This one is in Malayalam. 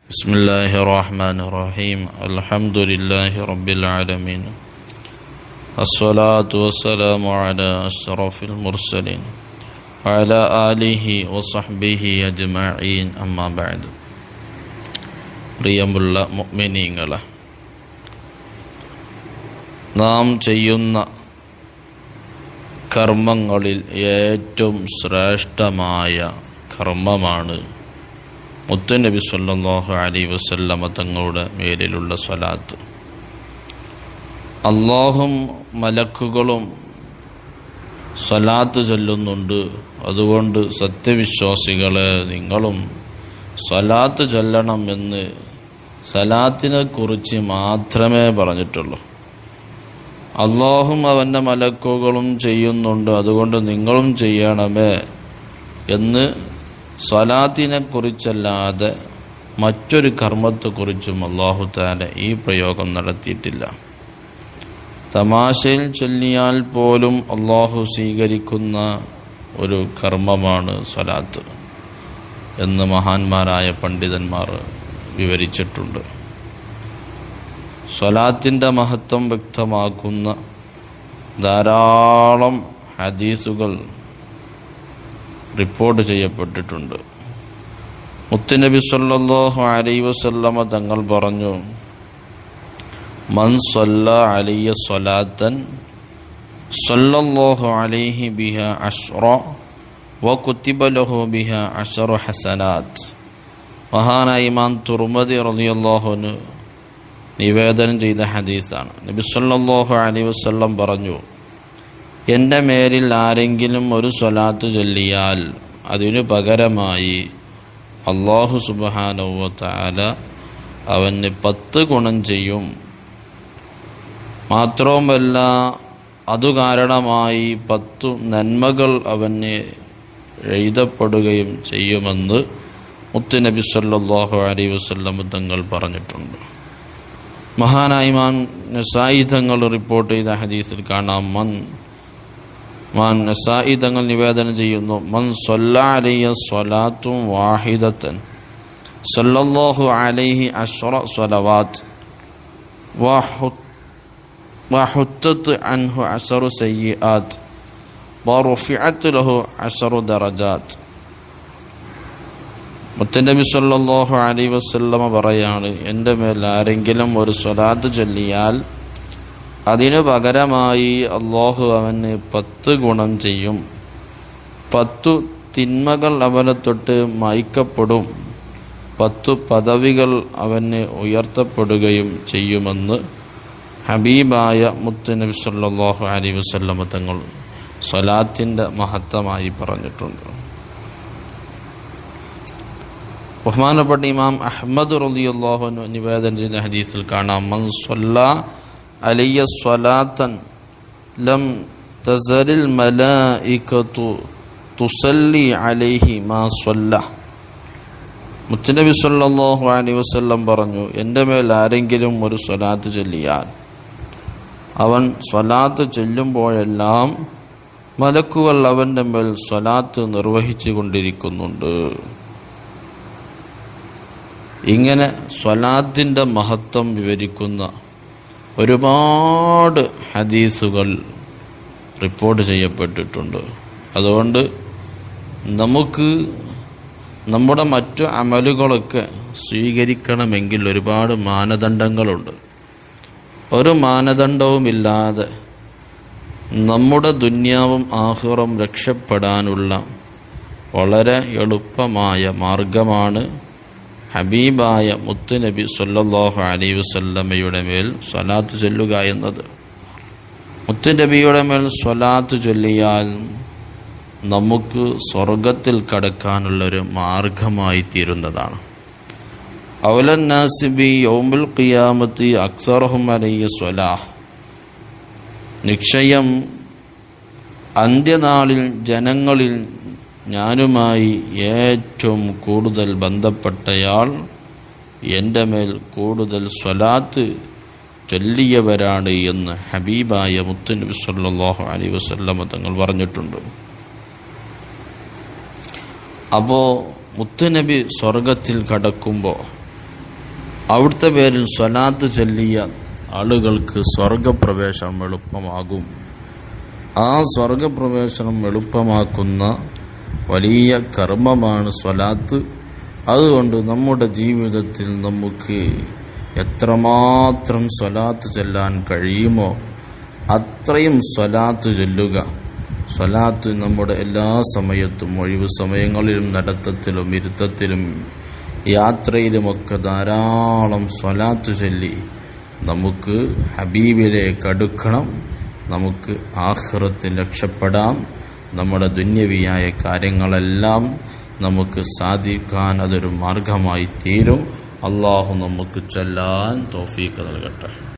بسم الله الرحمن الرحيم الحمد لله رب العالمين الصلاة والسلام على أشرف المرسلين وعلى آله وصحبه أجمعين أما بعد പ്രിയമുള്ള മുഅ്മിനീങ്ങളെ നാം ചെയ്യുന്ന കർമ്മങ്ങളിൽ ഏറ്റവും ശ്രേഷ്ഠമായ കർമ്മമാണ് മുത്തുനബി സല്ലല്ലാഹു അലൈഹി വസല്ലമ തങ്ങളുടെ മേലിലുള്ള സ്വലാത്ത് അള്ളാഹും മലക്കുകളും സ്വലാത്ത് ചൊല്ലുന്നുണ്ട് അതുകൊണ്ട് സത്യവിശ്വാസികളെ നിങ്ങളും സ്വലാത്ത് ചൊല്ലണം എന്ന് സലാത്തിനെ കുറിച്ച് മാത്രമേ പറഞ്ഞിട്ടുള്ളൂ അള്ളാഹും അവൻ്റെ മലക്കുകളും ചെയ്യുന്നുണ്ട് അതുകൊണ്ട് നിങ്ങളും ചെയ്യണമേ എന്ന് സ്വലാത്തിനെ കുറിച്ചല്ലാതെ മറ്റൊരു കർമ്മത്തെക്കുറിച്ചും അള്ളാഹു താല ഈ പ്രയോഗം നടത്തിയിട്ടില്ല തമാശയിൽ ചൊല്ലിയാൽ പോലും അള്ളാഹു സ്വീകരിക്കുന്ന ഒരു കർമ്മമാണ് സ്വലാത്ത് എന്ന് മഹാന്മാരായ പണ്ഡിതന്മാർ വിവരിച്ചിട്ടുണ്ട് സ്വലാത്തിൻ്റെ മഹത്വം വ്യക്തമാക്കുന്ന ധാരാളം ഹദീസുകൾ റിപ്പോർട്ട് ചെയ്യപ്പെട്ടിട്ടുണ്ട് മുത്തുനബി സല്ലല്ലാഹു അലൈഹി വസല്ലമ തങ്ങൾ പറഞ്ഞു മൻ സല്ല അലിയ സ്വലാത്തൻ സല്ലല്ലാഹു അലൈഹി ബിഹ അഷ്റ വ കുത്തിബ ലഹു ബിഹ അഷറു ഹസനാത്ത് മഹാനായ ഇമാം തുർമദി റളിയല്ലാഹുവിന് നിവേദനം ചെയ്ത ഹദീസാണ് നബി സല്ലല്ലാഹു അലൈഹി വസല്ലം പറഞ്ഞു എൻ്റെ മേലിൽ ആരെങ്കിലും ഒരു സ്വലാത്ത് ചൊല്ലിയാൽ അതിനു പകരമായി അള്ളാഹു സുബാനവ താല അവന് പത്ത് ഗുണം ചെയ്യും മാത്രവുമല്ല അതു കാരണമായി പത്തു നന്മകൾ അവന് എഴുതപ്പെടുകയും ചെയ്യുമെന്ന് മുത്തുനബി സല്ലാഹു അലൈ വസ്ല്ലം തങ്ങൾ പറഞ്ഞിട്ടുണ്ട് മഹാനായിമാൻ നസായി തങ്ങൾ റിപ്പോർട്ട് ചെയ്ത ഹദീസിൽ കാണാം മൻ മാൻ നസായി തങ്ങൾ നിവേദനം ചെയ്യുന്നു മൻ സൊല്ലാലിയ സ്വലാത്തും വാഹിദത്തൻ സല്ലല്ലാഹു അലൈഹി അഷ്റ സ്വലവാത്ത് വഹുത്തത്ത് അൻഹു അഷറു സയ്യിആത്ത് വറുഫിഅത്ത് ലഹു അഷറു ദറജാത്ത് മുത്തനബി സല്ലല്ലാഹു അലൈഹി വസല്ലമ പറയാണ് എൻ്റെ മേൽ ആരെങ്കിലും ഒരു സ്വലാത്ത് ചൊല്ലിയാൽ അതിനു പകരമായി അള്ളാഹു അവന് പത്ത് ഗുണം ചെയ്യും പത്തു തിന്മകൾ അവനെ തൊട്ട് മായ്ക്കപ്പെടും പത്തു പദവികൾ അവന് ഉയർത്തപ്പെടുകയും ചെയ്യുമെന്ന് ഹബീബായ മുത്തുനബി സല്ലാഹു അലൈ വസല്ലമ തങ്ങൾ സ്വലാത്തിൻ്റെ മഹത്വമായി പറഞ്ഞിട്ടുണ്ട് ബഹുമാനപ്പെട്ട ഇമാം അഹമ്മദ് റളിയല്ലാഹു നിവേദനം ചെയ്ത ഹദീസിൽ കാണാം മൻ സ്വല്ലാ അലിയ സ്വലാത്തൻ ലം തസരിൽ മലായിക്കത്തു തുസല്ലി അലൈഹി മാ സ്വല്ല മുത്തുനബി സല്ലല്ലാഹു അലൈഹി വസല്ലം പറഞ്ഞു എൻ്റെ മേൽ ആരെങ്കിലും ഒരു സ്വലാത്ത് ചൊല്ലിയാൽ അവൻ സ്വലാത്ത് ചൊല്ലുമ്പോഴെല്ലാം മലക്കുകൾ അവൻ്റെ മേൽ സ്വലാത്ത് നിർവഹിച്ചു കൊണ്ടിരിക്കുന്നുണ്ട് ഇങ്ങനെ സ്വലാത്തിൻ്റെ മഹത്വം വിവരിക്കുന്ന ഒരുപാട് ഹദീസുകൾ റിപ്പോർട്ട് ചെയ്യപ്പെട്ടിട്ടുണ്ട് അതുകൊണ്ട് നമുക്ക് നമ്മുടെ മറ്റു അമലുകളൊക്കെ സ്വീകരിക്കണമെങ്കിൽ ഒരുപാട് മാനദണ്ഡങ്ങളുണ്ട് ഒരു മാനദണ്ഡവുമില്ലാതെ നമ്മുടെ ദുന്യാവും ആഹുറം രക്ഷപ്പെടാനുള്ള വളരെ എളുപ്പമായ മാർഗമാണ് ഹബീബായ മുത്തുനബി സല്ലല്ലാഹു അലൈഹി വസല്ലമയുടെ മേൽ സ്വലാത്ത് ചൊല്ലുക എന്നത് മുത്തുനബിയുടെ മേൽ സ്വലാത്ത് ചൊല്ലിയാൽ നമുക്ക് സ്വർഗത്തിൽ കടക്കാനുള്ളൊരു മാർഗമായി തീരുന്നതാണ് ഔലൻ നാസിബി യൗമുൽ ഖിയാമത്തി അക്സറഹും അലയ്യ സ്വലാഹ് നിക്ഷയം അന്ത്യനാളിൽ ജനങ്ങളിൽ ഞാനുമായി ഏറ്റവും കൂടുതൽ ബന്ധപ്പെട്ടയാൾ എൻ്റെ മേൽ കൂടുതൽ സ്വലാത്ത് ചൊല്ലിയവരാണ് എന്ന് ഹബീബായ മുത്തുനബി സല്ലല്ലാഹു അലൈഹി വസല്ലമ തങ്ങൾ പറഞ്ഞിട്ടുണ്ട് അപ്പോൾ മുത്തുനബി സ്വർഗത്തിൽ കടക്കുമ്പോൾ അവിടുത്തെ പേരിൽ സ്വലാത്ത് ചൊല്ലിയ ആളുകൾക്ക് സ്വർഗപ്രവേശനം എളുപ്പമാകും ആ സ്വർഗപ്രവേശനം എളുപ്പമാക്കുന്ന വലിയ കർമ്മമാണ് സ്വലാത്ത് അതുകൊണ്ട് നമ്മുടെ ജീവിതത്തിൽ നമുക്ക് എത്രമാത്രം സ്വലാത്ത് ചെല്ലാൻ കഴിയുമോ അത്രയും സ്വലാത്ത് ചൊല്ലുക സ്വലാത്ത് നമ്മുടെ എല്ലാ സമയത്തും ഒഴിവ് സമയങ്ങളിലും നടത്തത്തിലും ഇരുത്തത്തിലും യാത്രയിലുമൊക്കെ ധാരാളം സ്വലാത്ത് ചൊല്ലി നമുക്ക് ഹബീബിലേക്ക് അടുക്കണം നമുക്ക് ആഹ്റത്തിൽ രക്ഷപ്പെടാം നമ്മുടെ ദുന്യവിയായ കാര്യങ്ങളെല്ലാം നമുക്ക് സാധിക്കാൻ അതൊരു മാർഗമായി തീരും അള്ളാഹു നമുക്ക് ചൊല്ലാൻ തോഫീക്ക് നൽകട്ടെ